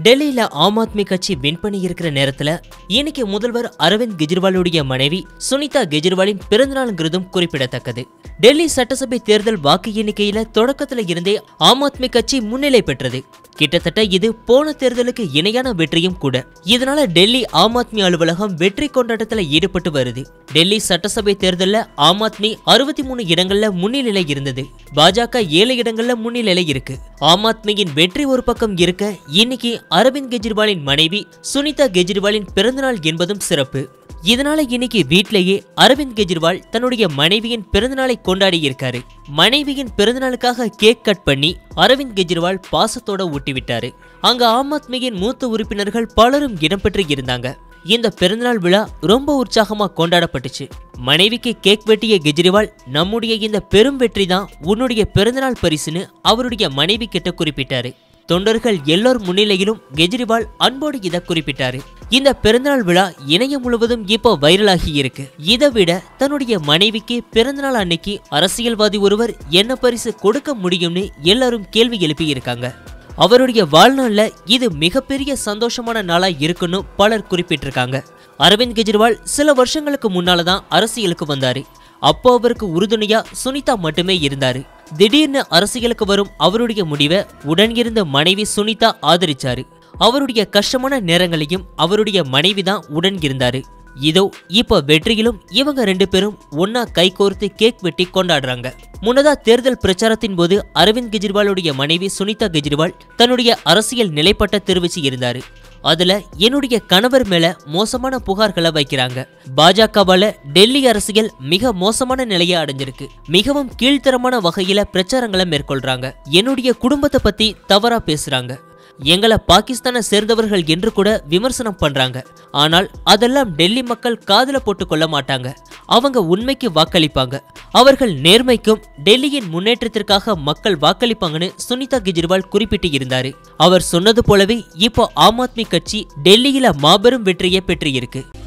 டெல்லியில ஆம் ஆத்மி கட்சி வின் பண்ணி இருக்கிற நேரத்துல இன்னைக்கு முதல்வர் அரவிந்த் கெஜ்ரிவாலுடைய மனைவி சுனிதா கெஜ்ரிவாலின் பிறந்தநாளுங்கிறதும் குறிப்பிடத்தக்கது டெல்லி சட்டசபை தேர்தல் வாக்கு எண்ணிக்கையில தொடக்கத்துல இருந்தே ஆம் ஆத்மி கட்சி முன்னிலை பெற்றது கிட்டத்தட்ட இது போன தேர்தலுக்கு இணையான வெற்றியும் கூட இதனால டெல்லி ஆம் ஆத்மி அலுவலகம் வெற்றி கொண்டாட்டத்துல ஈடுபட்டு வருது டெல்லி சட்டசபை தேர்தல்ல ஆம் ஆத்மி அறுபத்தி மூணு இடங்கள்ல முன்னிலை இருந்தது பாஜக ஏழு இடங்கள்ல முன்னிலை இருக்கு ஆம் ஆத்மியின் வெற்றி ஒரு பக்கம் இருக்க இன்னைக்கு அரவிந்த் கெஜ்ரிவாலின் மனைவி சுனிதா கெஜ்ரிவாலின் பிறந்தநாள் என்பதும் சிறப்பு இதனால இன்னைக்கு வீட்லயே அரவிந்த் கெஜ்ரிவால் தன்னுடைய மனைவியின் பிறந்தநாளை கொண்டாடி இருக்காரு மனைவியின் பிறந்தநாளுக்காக கேக் கட் பண்ணி அரவிந்த் கெஜ்ரிவால் பாசத்தோட ஊட்டி விட்டாரு அங்க ஆம் ஆத்மியின் மூத்த உறுப்பினர்கள் பலரும் இடம்பெற்று இருந்தாங்க இந்த பிறந்தநாள் விழா ரொம்ப உற்சாகமா கொண்டாடப்பட்டுச்சு மனைவிக்கு கேக் வெட்டிய கெஜ்ரிவால் நம்முடைய இந்த பெரும் வெற்றி தான் உன்னுடைய பிறந்தநாள் பரிசுன்னு அவருடைய மனைவி கிட்ட குறிப்பிட்டாரு தொண்டர்கள் எல்லோர் முன்னிலையிலும் கெஜ்ரிவால் அன்போடு இதை குறிப்பிட்டாரு இந்த பிறந்தநாள் விழா இணையம் முழுவதும் இப்போ வைரலாகி இருக்கு இதை விட தன்னுடைய மனைவிக்கு பிறந்தநாள் அன்னைக்கு அரசியல்வாதி ஒருவர் என்ன பரிசு கொடுக்க முடியும்னு எல்லாரும் கேள்வி எழுப்பி இருக்காங்க அவருடைய வாழ்நாள்ல இது மிகப்பெரிய சந்தோஷமான நாளா இருக்குன்னு பலர் குறிப்பிட்டிருக்காங்க அரவிந்த் கெஜ்ரிவால் சில வருஷங்களுக்கு முன்னால தான் அரசியலுக்கு வந்தாரு அப்போ அவருக்கு உறுதுணையா சுனிதா மட்டுமே இருந்தாரு திடீர்னு அரசியலுக்கு வரும் அவருடைய முடிவை உடன் இருந்த மனைவி சுனிதா ஆதரிச்சாரு அவருடைய கஷ்டமான நேரங்களையும் அவருடைய மனைவி தான் உடன் இருந்தாரு இதோ இப்ப வெற்றியிலும் இவங்க ரெண்டு பேரும் ஒன்னா கைகோர்த்து கேக் வெட்டி கொண்டாடுறாங்க முன்னதா தேர்தல் பிரச்சாரத்தின் போது அரவிந்த் கெஜ்ரிவாலுடைய மனைவி சுனிதா கெஜ்ரிவால் தன்னுடைய அரசியல் நிலைப்பட்ட தெரிவிச்சு இருந்தாரு அதுல என்னுடைய கணவர் மேல மோசமான புகார்களை வைக்கிறாங்க பாஜகவால டெல்லி அரசியல் மிக மோசமான நிலையை அடைஞ்சிருக்கு மிகவும் கீழ்த்தரமான வகையில பிரச்சாரங்களை மேற்கொள்றாங்க என்னுடைய குடும்பத்தை பத்தி தவறா பேசுறாங்க எங்களை பாகிஸ்தானை சேர்ந்தவர்கள் என்று கூட விமர்சனம் பண்றாங்க ஆனால் அதெல்லாம் டெல்லி மக்கள் காதுல போட்டு கொள்ள மாட்டாங்க அவங்க உண்மைக்கு வாக்களிப்பாங்க அவர்கள் நேர்மைக்கும் டெல்லியின் முன்னேற்றத்திற்காக மக்கள் வாக்களிப்பாங்கன்னு சுனிதா கெஜ்ரிவால் குறிப்பிட்டு இருந்தாரு அவர் சொன்னது போலவே இப்போ ஆம் ஆத்மி கட்சி டெல்லியில மாபெரும் வெற்றியை பெற்றிருக்கு